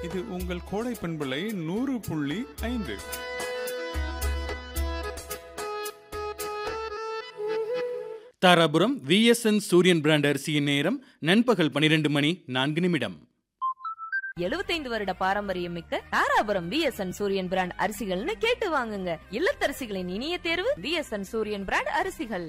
இது உங்கள் கோடை பண்பலை நூறு புள்ளி ஐந்து தாராபுரம் விஎஸ்என் சூரியன் பிராண்ட் அரிசியின் நேரம் நண்பகல் பனிரெண்டு மணி நான்கு நிமிடம் எழுபத்தைந்து வருட பாரம்பரியம் மிக்க தாராபுரம் பிஎஸ்என் சூரியன் பிராண்ட் அரிசிகள்னு கேட்டு வாங்குங்க இல்லத்தரசிகளின் இனிய தேர்வு பிஎஸ்என் சூரியன் பிராண்ட் அரிசிகள்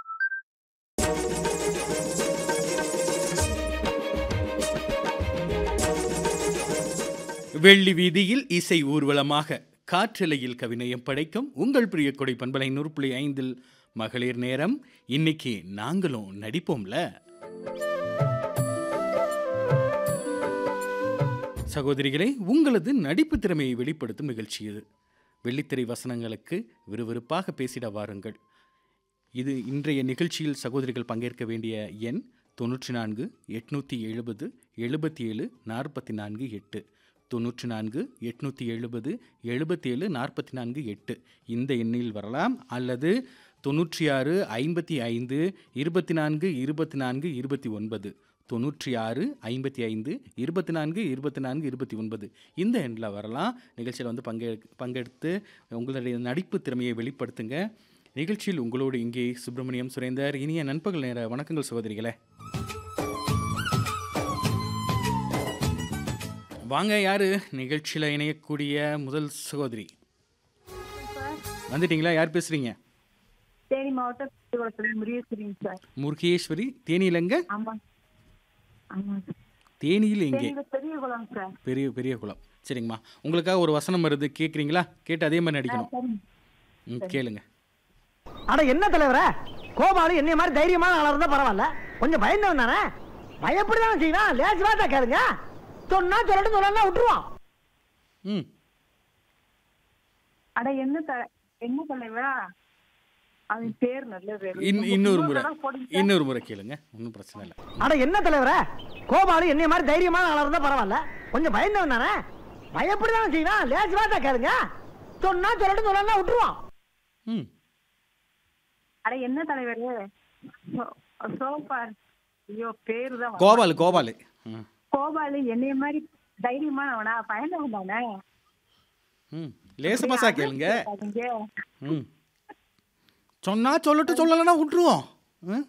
வெள்ளி வீதியில் இசை ஊர்வலமாக காற்றலையில் கவிநயம் படைக்கும் உங்கள் பிரிய கொடை பண்பலை நூறு புள்ளி ஐந்தில் மகளிர் நேரம் இன்னைக்கு நாங்களும் நடிப்போம்ல சகோதரிகளே உங்களது நடிப்பு திறமையை வெளிப்படுத்தும் நிகழ்ச்சி இது வெள்ளித்திரை வசனங்களுக்கு விறுவிறுப்பாக பேசிட வாருங்கள் இது இன்றைய நிகழ்ச்சியில் சகோதரிகள் பங்கேற்க வேண்டிய எண் தொண்ணூற்றி நான்கு எட்நூற்றி எழுபது எழுபத்தி ஏழு நாற்பத்தி நான்கு எட்டு தொண்ணூற்றி நான்கு எட்நூற்றி எழுபது எழுபத்தி ஏழு நாற்பத்தி நான்கு எட்டு இந்த எண்ணில் வரலாம் அல்லது தொண்ணூற்றி ஆறு ஐம்பத்தி ஐந்து இருபத்தி நான்கு இருபத்தி நான்கு இருபத்தி ஒன்பது தொண்ணூற்றி ஆறு ஐம்பத்தி ஐந்து இருபத்தி நான்கு இருபத்தி நான்கு இருபத்தி ஒன்பது இந்த எண்ணில் வரலாம் நிகழ்ச்சியில் வந்து பங்கே பங்கெடுத்து உங்களுடைய நடிப்பு திறமையை வெளிப்படுத்துங்க நிகழ்ச்சியில் உங்களோடு இங்கே சுப்பிரமணியம் சுரேந்தர் இனிய நண்பகல் நேர வணக்கங்கள் சகோதரிகளே வாங்க யாரு நிகழ்ச்சியில் இணையக்கூடிய முதல் சகோதரி வந்துட்டீங்களா யார் பேசுறீங்க தேனி மாவட்டம் திருவள்ளத்துல முருகேஸ்வரிங்க சார் முருகேஸ்வரி தேனியில் எங்க ஆமா ஆமா சார் தேனியில் எங்கே தேனியில பெரிய குளம் சார் பெரிய பெரிய குளம் சரிங்கம்மா உங்களுக்காக ஒரு வசனம் வருது கேட்குறீங்களா கேட்டு அதே மாதிரி நடிக்கணும் சரிங்க ம் கேளுங்க அட என்ன தலைவர கோபாலு என்னைய மாதிரி தைரியமான ஆளா இருந்தா பரவாயில்ல கொஞ்சம் பயந்தவன் தானே பயப்படிதான் செய்யணும் லேசு வாட்டா கேளுங்க சொன்னா சொல்லட்டும் சொல்லலாம் விட்டுருவான் ம் அட என்ன த- என்ன தலைவரா அவன் பேர் நல்ல பேர் இன் இன்னொரு முறை தடவை போடுங்க சார். இன்னொரு முறை கேளுங்க ஒன்றும் பிரச்சனை இல்லை அட என்ன தலைவர கோபாலு என்னைய மாதிரி தைரியமான ஆளா இருந்தா பரவாயில்ல கொஞ்சம் பயந்தவன் தானே பயப்படிதான் செய்யணும் லேசு வாட்டா கேளுங்க சொன்னா சொல்லட்டும் சொல்லலாம் விட்டுருவான் ம் அட என்ன தலைவர் சோபார் ஐயோ பேரு தான் வர- கோபால் கோபால் ம் கோபாலு என்னைய மாதிரி தைரியமானவனா பயந்தவன் தானே ம் லேசமாசா கேளுங்க அதுங்க ம் சொன்னா சொல்லட்டும் சொல்லலைன்னா விட்டுருவோம் ம்?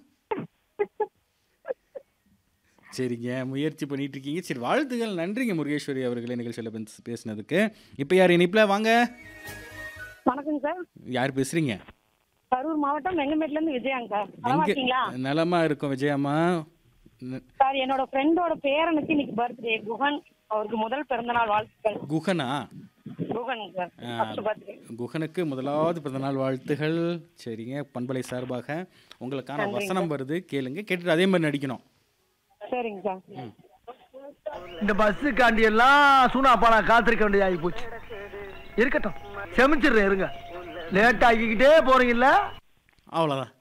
சரிங்க முயற்சி பண்ணிட்டு இருக்கீங்க சரி வாழ்த்துகள் நன்றிங்க முருகேஸ்வரி அவர்களே நிகழ்ச்சியில் பேச- பேசினதுக்கு இப்போ யார் இனிப்பில் வாங்க வணக்கங்க சார் யார் பேசுறீங்க கரூர் மாவட்டம் வெங்கமேட்ல இருந்து விஜயாங்க சார் நல்லா எங்க இருக்கீங்களா நலமா இருக்கும் விஜயம்மா ந- சார் என்னோட ஃப்ரெண்டோட பேரனுக்கு இன்னைக்கு பர்த்டே குகன் அவருக்கு முதல் பிறந்தநாள் வாழ்த்துக்கள் குஹனா குகன் சார் ஆ, ஃபர்ஸ்ட் பர்த்டே குஹனுக்கு முதலாவது பிறந்தநாள் வாழ்த்துகள் சரிங்க பண்பலை சார்பாக உங்களுக்கான வசனம் வருது கேளுங்க கேட்டுட்டு அதே மாதிரி நடிக்கணும் சரிங்க சார் இந்த பஸ்ஸுக்காண்டி எல்லாம் சூனாப்பா நான் காத்திருக்க வேண்டியதாகி போச்சு இருக்கட்டும் செமிச்சிடுறேன் இருங்க லேட் ஆக்கிக்கிட்டே போறீங்கல்ல அவ்வளோதான்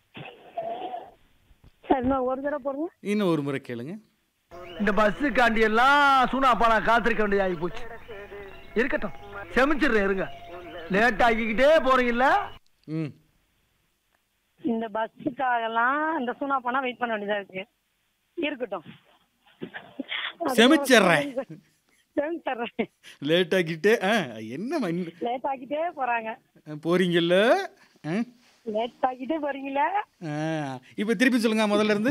சார் இன்னும் ஒரு தடவை போடுங்க இன்னும் ஒரு முறை கேளுங்க இந்த பஸ்ஸுக்காண்டி எல்லாம் சூனாப்பா நான் காத்திருக்க வேண்டியதாகி போச்சு இருக்கட்டும் செமிச்சிடுறேன் இருங்க லேட் ஆக்கிக்கிட்டே போறீங்கல்ல ம் இந்த பஸ்ஸுக்காகலாம் இந்த சூனா பண்ணா வெயிட் பண்ண வேண்டியதா இருக்கு இருக்கட்டும் செமிச்சிடுறேன். செமிச்சிடுறேன் லேட் ஆக்கிட்டு ஆ என்ன லேட் ஆக்கிட்டே போறாங்க போறீங்கல்ல ஆ? லேட் ஆக்கிட்டே போறீங்களா ஆ, இப்போ திருப்பி சொல்லுங்க முதல்ல இருந்து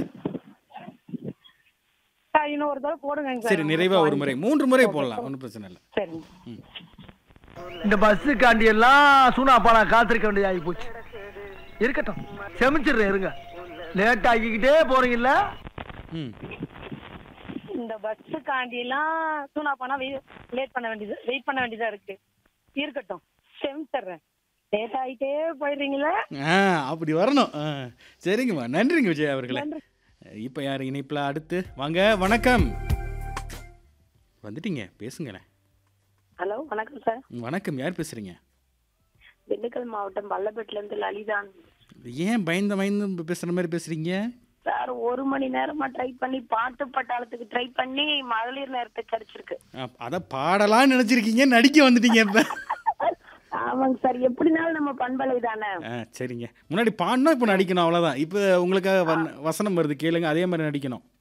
சார் இன்னும் ஒரு தடவை போடுங்க சார் சரி நிறைவா ஒரு முறை மூன்று முறை போடலாம் ஒன்றும் பிரச்சனை இல்லை சரிங்க இந்த பஸ்ஸுக்காண்டி எல்லாம் சூனாப்பா நான் காத்திருக்க வேண்டியதாகி போச்சு இருக்கட்டும் செமிச்சிடுறேன் இருங்க லேட் ஆக்கிக்கிட்டே போறீங்கல்ல ம் இந்த பஸ்ஸுக்காண்டி எல்லாம் சூனா பண்ணா லேட் பண்ண வேண்டியது வெயிட் பண்ண வேண்டியதா இருக்கு இருக்கட்டும் செமிச்சிடுறேன் லேட் ஆகிட்டே போயிடுறீங்களா ஆ அப்படி வரணும் ஆ சரிங்கம்மா நன்றிங்க விஜய் அவர்களே இப்போ யார் இணைப்பில் அடுத்து வாங்க வணக்கம் வந்துட்டீங்க பேசுங்களேன் ஹலோ வணக்கம் சார் வணக்கம் யார் பேசுறீங்க திண்டுக்கல் மாவட்டம் பள்ளப்பேட்டில இருந்து லலிதான் ஏன் பயந்த பயந்து பேசுகிற மாதிரி பேசுறீங்க சார் ஒரு மணி நேரமா ட்ரை பண்ணி பாட்டு பட்டாளத்துக்கு ட்ரை பண்ணி மகளிர் நேரத்தை கிடைச்சிருக்கு அதை பாடலாம்னு நினச்சிருக்கீங்க நடிக்க வந்துட்டீங்க இப்போ ஆமாங்க சார் எப்படினாலும் நம்ம பண்பலை தானே ஆ சரிங்க முன்னாடி பாடினா இப்போ நடிக்கணும் அவ்வளோதான் இப்போ உங்களுக்காக வன்- வசனம் வருது கேளுங்க அதே மாதிரி நடிக்கணும்